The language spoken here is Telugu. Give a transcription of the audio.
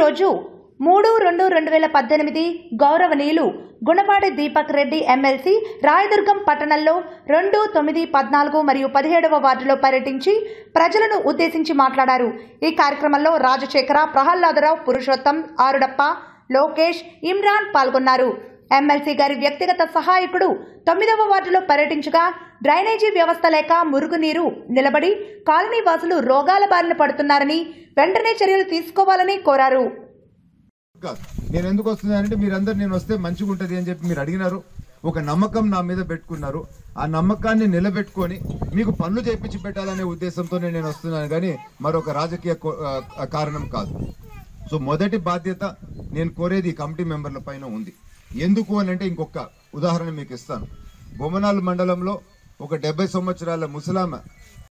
ఈరోజు మూడు రెండు రెండు వేల పద్దెనిమిది గౌరవనీయులు గుణపాటి దీపక్ రెడ్డి ఎమ్మెల్సీ రాయదుర్గం పట్టణంలో రెండు తొమ్మిది పద్నాలుగు మరియు పదిహేడవ వార్డులో పర్యటించి ప్రజలను ఉద్దేశించి మాట్లాడారు ఈ కార్యక్రమంలో రాజశేఖర ప్రహ్లాదరావు పురుషోత్తం ఆరుడప్ప లోకేష్ ఇమ్రాన్ పాల్గొన్నారు ఎమ్మెల్సీ గారి వ్యక్తిగత సహాయకుడు తొమ్మిదవ వార్డులో పర్యటించగా డ్రైనేజీ వ్యవస్థ లేక మురుగునీరు నిలబడి కాలనీ వాసులు రోగాల బారిన పడుతున్నారని వెంటనే చర్యలు తీసుకోవాలని కోరారు కాదు నేను ఎందుకు వస్తున్నానంటే మీరందరు నేను వస్తే మంచిగా ఉంటుంది అని చెప్పి మీరు అడిగినారు ఒక నమ్మకం నా మీద పెట్టుకున్నారు ఆ నమ్మకాన్ని నిలబెట్టుకొని మీకు పనులు చేపించి పెట్టాలనే ఉద్దేశంతోనే నేను వస్తున్నాను కానీ మరొక రాజకీయ కో- ఆ, కారణం కాదు సో మొదటి బాధ్యత నేను కోరేది ఈ కమిటీ మెంబర్ల పైన ఉంది ఎందుకు అని అంటే ఇంకొక ఉదాహరణ మీకు ఇస్తాను బొమ్మనాల్ మండలంలో ఒక డెబ్బై సంవత్సరాల ముసలామ